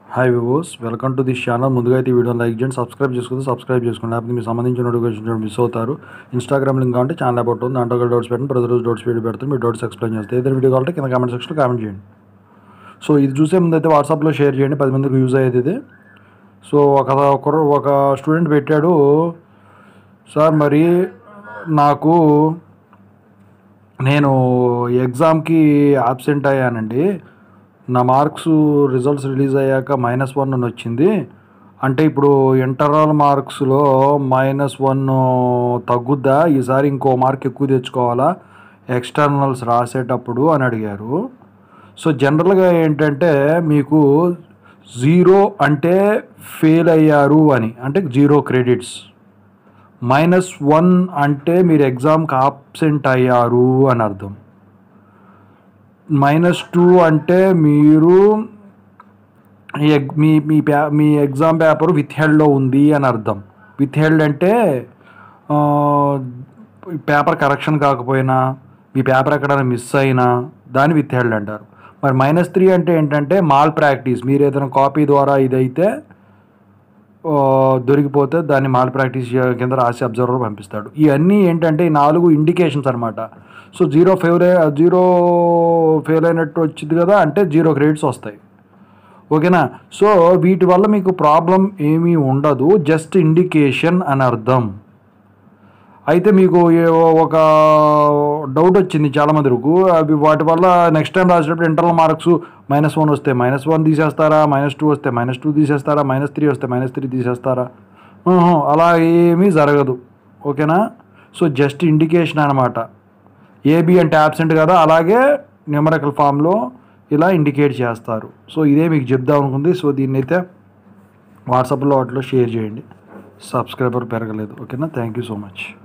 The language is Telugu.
hi viewers welcome to this channel ముందుగా అయితే ఈ వీడియోని లైక్ చేయండి సబ్స్క్రైబ్ చేసుకుంటే సబ్స్క్రైబ్ చేసుకోండి లేకపోతే మీకు సంబంధించిన నోటిఫికేషన్ మిస్ అవుతారు ఇన్స్టాగ్రామ్ లింక్ కావాలంటే ఛానల్ అబౌట్ ఉంది దాంట్లో కూడా డౌట్స్ పెట్టండి ప్రతిరోజు డౌట్స్ వీడియో పెడుతుంది మీరు డౌట్స్ ఎక్స్ప్లెయిన్ చేస్తే ఏదైనా వీడియో కావాలంటే కింద కామెంట్ సెక్షన్లో కామెంట్ చేయండి సో ఇది చూసే ముందు అయితే వాట్సాప్లో షేర్ చేయండి పది మందికి యూజ్ అయ్యేది ఇది సో ఒక ఒకరు ఒక స్టూడెంట్ పెట్టాడు సార్ మరి నాకు నేను ఎగ్జామ్కి ఆబ్సెంట్ అయ్యానండి నా మార్క్స్ రిజల్ట్స్ రిలీజ్ అయ్యాక మైనస్ వన్ అని వచ్చింది అంటే ఇప్పుడు ఇంటర్నల్ మార్క్స్లో మైనస్ వన్ తగ్గుద్దా ఈసారి ఇంకో మార్క్ ఎక్కువ తెచ్చుకోవాలా ఎక్స్టర్నల్స్ రాసేటప్పుడు అని అడిగారు సో జనరల్గా ఏంటంటే మీకు జీరో అంటే ఫెయిల్ అయ్యారు అని అంటే జీరో క్రెడిట్స్ మైనస్ వన్ అంటే మీరు ఎగ్జామ్కి ఆబ్సెంట్ అయ్యారు అని అర్థం మైనస్ టూ అంటే మీరు ఎగ్- మీ మీ ప్యా మీ ఎగ్జామ్ పేపర్ విత్ హెల్డ్లో ఉంది అని అర్థం విత్ హెల్డ్ అంటే ఆ, పేపర్ కరెక్షన్ కాకపోయినా మీ పేపర్ ఎక్కడైనా మిస్ అయినా దాన్ని విత్ హెల్డ్ అంటారు మరి మైనస్ త్రీ అంటే ఏంటంటే మాల్ ప్రాక్టీస్ మీరు ఏదైనా కాపీ ద్వారా ఇదైతే ఆ, దొరికిపోతే దాన్ని మాల్ ప్రాక్టీస్ కింద రాసి అబ్జర్వర్ పంపిస్తాడు ఇవన్నీ ఏంటంటే ఈ నాలుగు ఇండికేషన్స్ అనమాట so zero fail zero fail అయినట్టు వచ్చింది కదా అంటే జీరో గ్రేడ్స్ వస్తాయి ఓకేనా సో వీటి వల్ల మీకు ప్రాబ్లం ఏమీ ఉండదు జస్ట్ ఇండికేషన్ అని అర్థం అయితే మీకు ఏ- ఒక డౌట్ వచ్చింది చాలా మందికి అవి వాటి వల్ల నెక్స్ట్ టైం రాసేటప్పుడు ఇంటర్నల్ మార్క్స్ మైనస్ వన్ వస్తే మైనస్ వన్ తీసేస్తారా మైనస్ టూ వస్తే మైనస్ టూ తీసేస్తారా మైనస్ త్రీ వస్తే మైనస్ త్రీ తీసేస్తారా ఊహు, అలా ఏమీ జరగదు ఓకేనా సో జస్ట్ ఇండికేషన్ అనమాట ఏబి అంటే యాబ్సెంట్ కదా అలాగే న్యూమరికల్ ఫామ్లో ఇలా ఇండికేట్ చేస్తారు సో ఇదే మీకు చెప్దాం అనుకుంది సో దీన్ని అయితే వాట్సాప్లో వాటిలో షేర్ చేయండి సబ్స్క్రైబర్ పెరగలేదు ఓకేనా థ్యాంక్ యూ సో మచ్